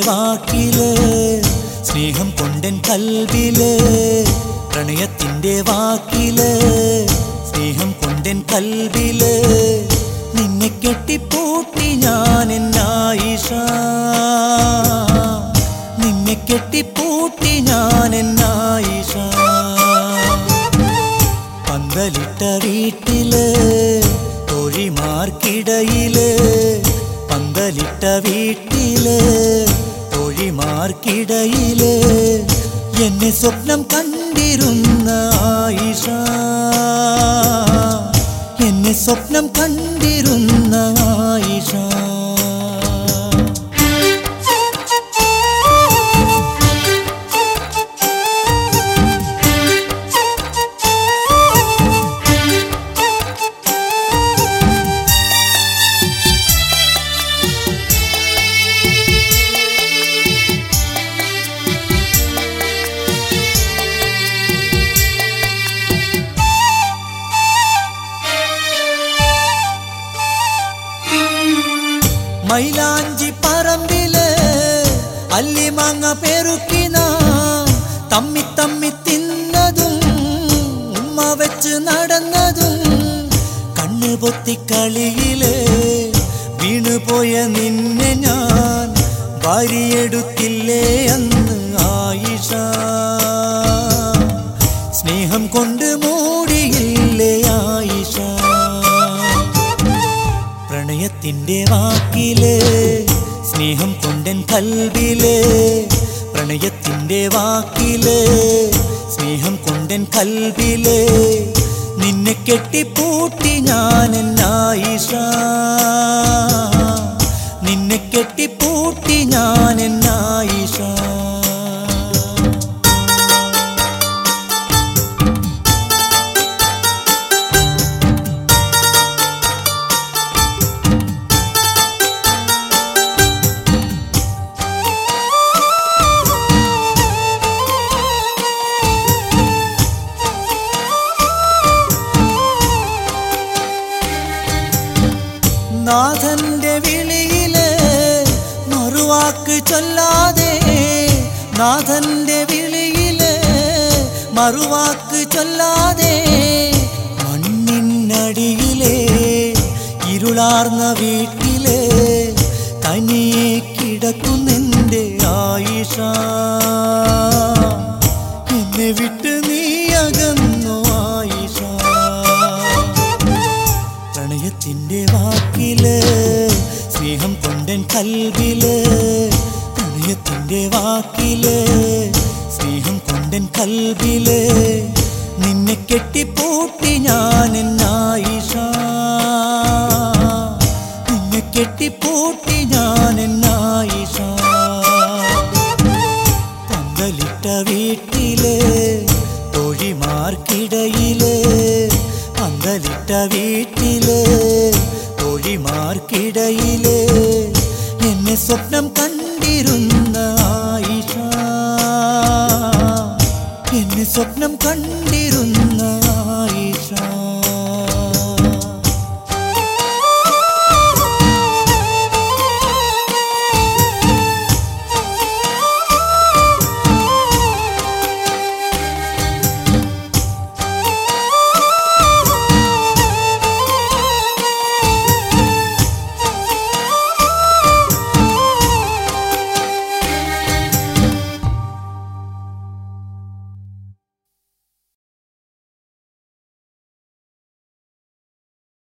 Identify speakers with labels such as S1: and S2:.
S1: വാക്കില് സ്നേഹം കൊണ്ടൻ കൽവില് പ്രണയത്തിന്റെ വാക്കില് സ്നേഹം കൊണ്ടൻ കൽവില് നിന്നെ കെട്ടിപ്പൂട്ടി ഞാൻ എന്നായിഷ നിന്നെ കെട്ടിപ്പൂട്ടി ഞാൻ എന്നായിഷ പന്തലിട്ട വീട്ടില് തൊഴിമാർക്കിടയില് പന്തലിട്ട വീട്ടില് തൊഴിമാർക്കിടയില് എന്നെ സ്വപ്നം കണ്ടിരുന്ന ആയിഷ എന്നെ സ്വപ്നം കണ്ടിരുന്ന ആയിഷ മൈലാഞ്ചി പറമ്പില് അല്ലിമാങ്ങ പെറുക്കിന തമ്മി തമ്മി തിന്നതും ഉമ്മ വെച്ച് നടന്നതും കണ്ണു പൊത്തി കളിയില് വീണുപോയ നിന്നെ ഞാൻ വാരിയെടുത്തില്ലേ അന്ന് ആയിഷ സ്നേഹം കൊണ്ട് മൂടിയില്ലേ ആയിഷ പ്രണയത്തിന്റെ വാക്കില് സ്നേഹം കൊണ്ടൻ കൽവില് പ്രണയത്തിന്റെ വാക്കില് സ്നേഹം കൊണ്ടൻ കൽവില് നിന്നെ കെട്ടിപ്പൂട്ടി ഞാൻ എന്നായിഷ നിന്നെ കെട്ടിപ്പൂട്ടി ഞാൻ എന്നായിഷ നാഥന്റെ വിളിയില് മറുവാക്ക് ചൊല്ലാതെ നാഥന്റെ വിളിയില് മറുവാക്ക് ചൊല്ലാതെ മണ്ണിനടിയിലെ ഇരുളാർന്ന വീട്ടില് തനിയെ കിടക്കുന്നെന്റെ ആയിഷ എന്നെ വിട്ട് നീ അകന്നു ആയിഷ പ്രണയത്തിന്റെ വാക്കില് സ്നേഹം കൊണ്ടൻ കൽവില് പ്രണയത്തിന്റെ വാക്കില് സ്നേഹം കൊണ്ടൻ കൽവില് നിന്നെ കെട്ടിപ്പൂട്ടി ഞാൻ എന്നായിഷ നിന്നെ കെട്ടിപ്പൂട്ടി ഞാൻ എന്നായിഷ പന്തലിട്ട വീട്ടില് തൊഴിമാർക്കിടയില് പന്തലിട്ട വീട്ടില് തൊഴിമാർക്കിടയില് എന്നെ സ്വപ്നം കണ്ടിരുന്ന ആയിഷ എന്നെ സ്വപ്നം കണ്ടിരുന്ന ആയിഷ